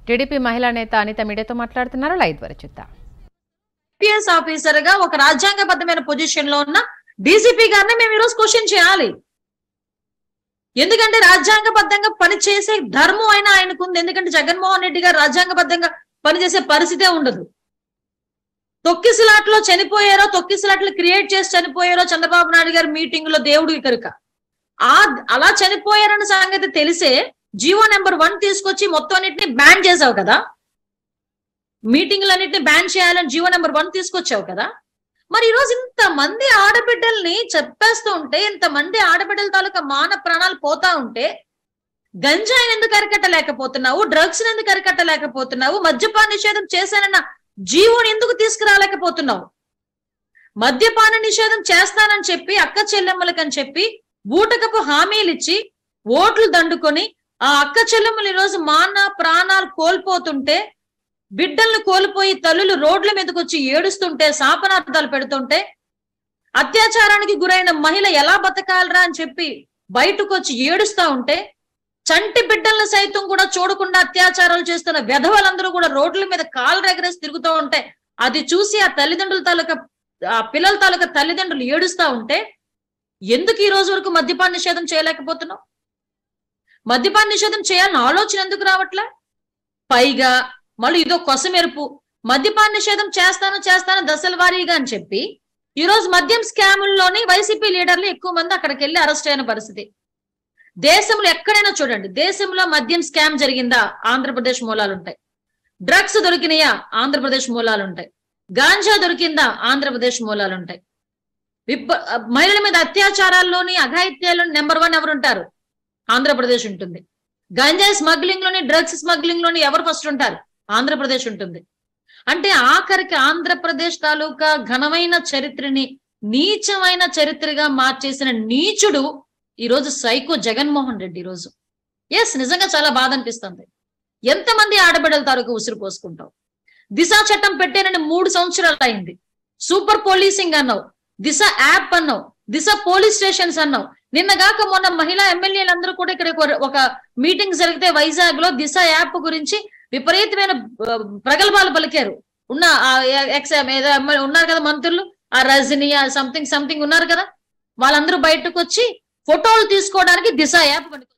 TDP మహిళా నేత అనిత మీడియాతో మాట్లాడుతున్నారు లైవ్ ద్వారా చూద్దాం ఐపీఎస్ ఆఫీసర్ గా ఒక రాజ్యాంగబద్ధమైన పొజిషన్ లో ఉన్న డీజీపీ గారిని మేము ఈరోజు క్వశ్చన్ చేయాలి ఎందుకంటే రాజ్యాంగబద్ధంగా పనిచేసే ధర్మం అయినా ఆయనకుంది ఎందుకంటే జగన్మోహన్ రెడ్డి గారు రాజ్యాంగబద్ధంగా పనిచేసే పరిస్థితే ఉండదు తొక్కిసలాట్లో చనిపోయారో తొక్కిసలాట్లు క్రియేట్ చేసి చనిపోయారో చంద్రబాబు నాయుడు గారి మీటింగ్ లో దేవుడికి కనుక ఆ అలా చనిపోయారన్న సంగతి తెలిసే జీవో నెంబర్ వన్ తీసుకొచ్చి మొత్తం అన్నిటిని బ్యాన్ చేసావు కదా మీటింగ్లన్నింటినీ బ్యాన్ చేయాలని జీవో నెంబర్ వన్ తీసుకొచ్చావు కదా మరి ఈరోజు ఇంతమంది ఆడబిడ్డల్ని చెప్పేస్తూ ఉంటే ఇంతమంది ఆడబిడ్డల తాలూకా మాన ప్రాణాలు పోతా ఉంటే గంజాయిని ఎందుకు అరికట్టలేకపోతున్నావు డ్రగ్స్ ఎందుకు అరికట్టలేకపోతున్నావు మద్యపాన నిషేధం చేశానన్న జీవోని ఎందుకు తీసుకురాలేకపోతున్నావు మద్యపాన నిషేధం చేస్తానని చెప్పి అక్క చెల్లెమ్మలకని చెప్పి బూటకపు హామీలు ఇచ్చి ఓట్లు దండుకొని ఆ అక్క చెల్లెమ్మలు ఈరోజు మాన ప్రాణాలు కోల్పోతుంటే బిడ్డలను కోల్పోయి తల్లులు రోడ్ల మీదకి వచ్చి ఏడుస్తుంటే శాపనార్థాలు పెడుతుంటే అత్యాచారానికి గురైన మహిళ ఎలా బతకాలరా అని చెప్పి బయటకు వచ్చి ఏడుస్తా ఉంటే చంటి బిడ్డలను సైతం కూడా చూడకుండా అత్యాచారాలు చేస్తున్న విధవలందరూ కూడా రోడ్ల మీద కాలు రెగరేసి తిరుగుతూ ఉంటే అది చూసి ఆ తల్లిదండ్రుల తాలూకా ఆ పిల్లల తాలూకా తల్లిదండ్రులు ఏడుస్తా ఉంటే ఎందుకు ఈ రోజు వరకు మద్యపాన నిషేధం చేయలేకపోతున్నావు మద్యపాన నిషేధం చేయాలని ఆలోచన ఎందుకు రావట్లే పైగా మళ్ళీ ఇదో కొసమెరుపు మద్యపాన నిషేధం చేస్తాను చేస్తాను దశల వారీగా అని చెప్పి ఈ రోజు మద్యం స్కాముల్లోని వైసీపీ లీడర్లు ఎక్కువ మంది అక్కడికి వెళ్ళి అరెస్ట్ అయిన పరిస్థితి దేశంలో ఎక్కడైనా చూడండి దేశంలో మద్యం స్కామ్ జరిగిందా ఆంధ్రప్రదేశ్ మూలాలు ఉంటాయి డ్రగ్స్ దొరికినాయా ఆంధ్రప్రదేశ్ మూలాలు ఉంటాయి గాంజా దొరికిందా ఆంధ్రప్రదేశ్ మూలాలు ఉంటాయి విప్ప మహిళల మీద అత్యాచారాల్లోని అఘాయిత్యాలు నెంబర్ వన్ ఎవరు ఉంటారు ఆంధ్రప్రదేశ్ ఉంటుంది గంజాయి స్మగ్లింగ్ లోని డ్రగ్స్ స్మగ్లింగ్ లోని ఎవరు ఫస్ట్ ఉంటారు ఆంధ్రప్రదేశ్ ఉంటుంది అంటే ఆఖరికి ఆంధ్రప్రదేశ్ తాలూకా ఘనమైన చరిత్రని నీచమైన చరిత్రగా మార్చేసిన నీచుడు ఈ రోజు సైకో జగన్మోహన్ రెడ్డి ఈ రోజు ఎస్ నిజంగా చాలా బాధ అనిపిస్తుంది ఎంతమంది ఆడబిడ్డల తాలూకా ఉసురు పోసుకుంటావు దిశ చట్టం పెట్టానని మూడు సంవత్సరాలు అయింది సూపర్ పోలీసింగ్ అన్నావు దిశ యాప్ అన్నావు దిశ పోలీస్ స్టేషన్స్ అన్నావు నిన్నగాక మొన్న మహిళా ఎమ్మెల్యేలందరూ కూడా ఇక్కడ ఒక- ఒక మీటింగ్ జరిగితే వైజాగ్ లో దిశ యాప్ గురించి విపరీతమైన ఆ, ప్రగల్భాలు పలికారు ఉన్న ఆ ఎక్స్ ఏదో ఎమ్మెల్యే ఉన్నారు కదా మంత్రులు ఆ రజని ఆ సంథింగ్ సంథింగ్ ఉన్నారు కదా వాళ్ళందరూ బయటకు వచ్చి ఫోటోలు తీసుకోవడానికి దిశ యాప్ పనికి